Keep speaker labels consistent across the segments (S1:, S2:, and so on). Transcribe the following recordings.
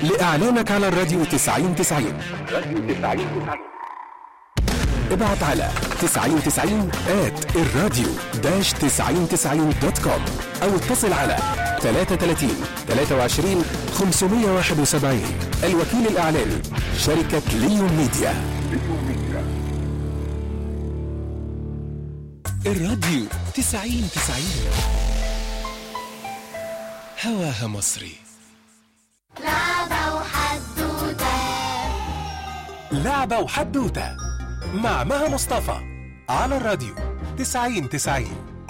S1: لإعلانك على الراديو 90 90 ابعت على 9090 at الراديو داش 9090 دوت كوم أو اتصل على 33 23 571 الوكيل الإعلاني شركة ليون ميديا الراديو 90 90 هواها مصري
S2: لعبة وحدوتة
S1: لعبة وحدوتة مع مها مصطفى على الراديو 90 90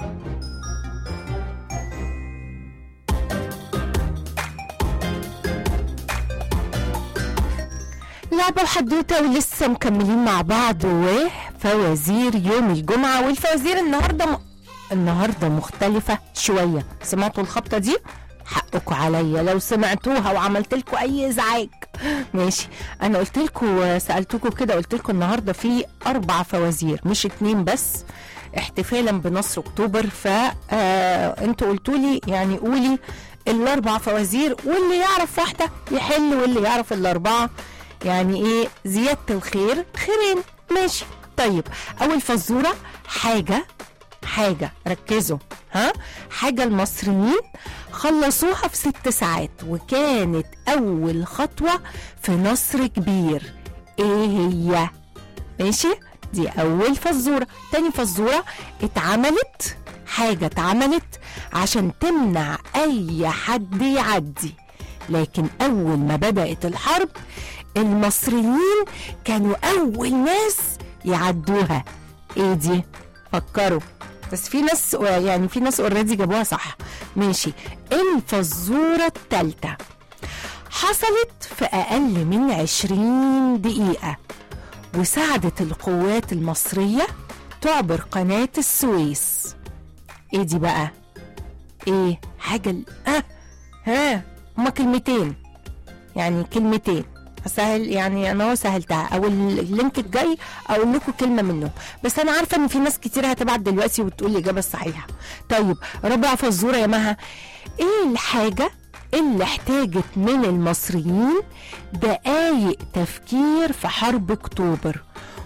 S3: لعبة وحدوتة ولسه مكملين مع بعض وفوازير يوم الجمعة والفوازير النهاردة م... النهاردة مختلفة شوية سمعتوا الخبطة دي؟ حقكم عليا لو سمعتوها وعملت لكم اي ازعاج ماشي انا قلت لكم سالتكم كده قلت لكم النهارده في اربع فوازير مش اتنين بس احتفالا بنصر اكتوبر ف آه انتوا قلتوا لي يعني قولي الاربع فوازير واللي يعرف واحده يحل واللي يعرف الاربعه يعني ايه زياده الخير خيرين ماشي طيب اول فزوره حاجه حاجة ركزوا ها حاجة المصريين خلصوها في ست ساعات وكانت أول خطوة في نصر كبير إيه هي؟ ماشي؟ دي أول فزورة تاني فزورة اتعملت حاجة اتعملت عشان تمنع أي حد يعدي لكن أول ما بدأت الحرب المصريين كانوا أول ناس يعدوها إيه دي؟ فكروا بس في ناس يعني في ناس اوريدي جابوها صح ماشي الفزورة التالتة حصلت في أقل من عشرين دقيقة وساعدت القوات المصرية تعبر قناة السويس ايه دي بقى ايه حاجة ال- اه ها هما كلمتين يعني كلمتين سهل يعني انا هو سهلتها او اللينك الجاي اقول لكم كلمه منه بس انا عارفه ان في ناس كتير هتبعت دلوقتي وتقول الاجابه الصحيحه طيب رابع فزوره يا مها ايه الحاجه اللي احتاجت من المصريين دقايق تفكير في حرب اكتوبر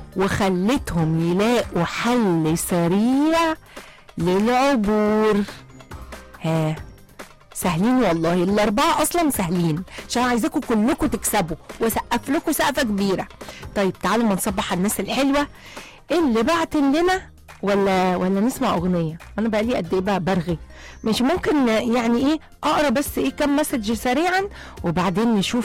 S3: وخلتهم يلاقوا حل سريع للعبور ها سهلين والله الأربعة أصلا سهلين عشان عايزاكم كلكم تكسبوا وسقف لكم سقفة كبيرة طيب تعالوا ما نصبح على الناس الحلوة اللي بعت لنا ولا ولا نسمع أغنية أنا بقى لي قد إيه بقى برغي مش ممكن يعني إيه أقرأ بس إيه كام مسج سريعا وبعدين نشوف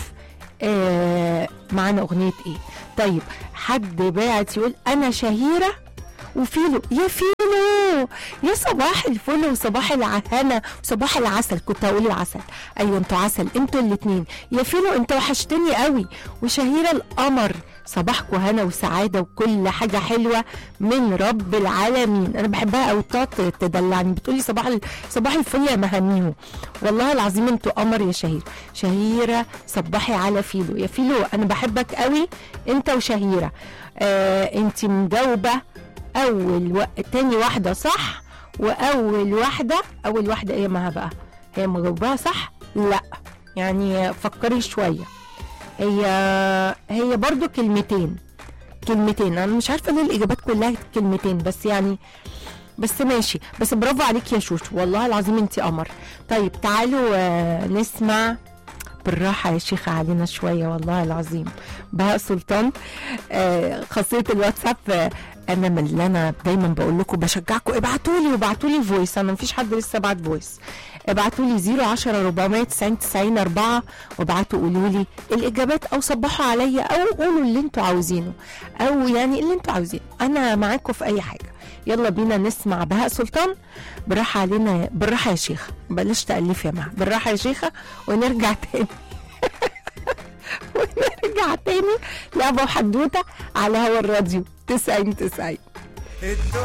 S3: آه معانا أغنية إيه طيب حد باعت يقول أنا شهيرة وفيلو يا فيلو يا صباح الفل وصباح الهنا وصباح العسل كنت هقول العسل ايوه انتوا عسل انتوا الاتنين يا فيلو انت وحشتني قوي وشهيرة القمر صباحكم هنا وسعاده وكل حاجه حلوه من رب العالمين انا بحبها قوي بتقعد تدلعني بتقولي صباح ال- صباح الفل يا مهاميهو والله العظيم انتوا قمر يا شهير شهيره صبحي على فيلو يا فيلو انا بحبك قوي انت وشهيره آه انت مجاوبه اول و... تاني واحده صح واول واحده اول واحده ايه معاها بقى هي مجاوباها صح لا يعني فكري شويه هي هي برضو كلمتين كلمتين انا مش عارفه ليه الاجابات كلها كلمتين بس يعني بس ماشي بس برافو عليك يا شوشو والله العظيم انت قمر طيب تعالوا آه، نسمع بالراحة يا شيخة علينا شوية والله العظيم بهاء سلطان آه، خاصية الواتساب آه، انا من اللي انا دايما بقول لكم بشجعكم ابعتوا لي وابعتوا لي فويس انا مفيش حد لسه بعت فويس ابعتوا لي 010 490 90 4 وابعتوا قولوا لي الاجابات او صبحوا عليا او قولوا اللي انتوا عاوزينه او يعني اللي انتوا عاوزينه انا معاكم في اي حاجه يلا بينا نسمع بهاء سلطان بالراحه علينا بالراحه يا شيخه بلاش تاليف يا مها بالراحه يا شيخه ونرجع تاني ونرجع تاني لعبه وحدوته على هوا الراديو 90 90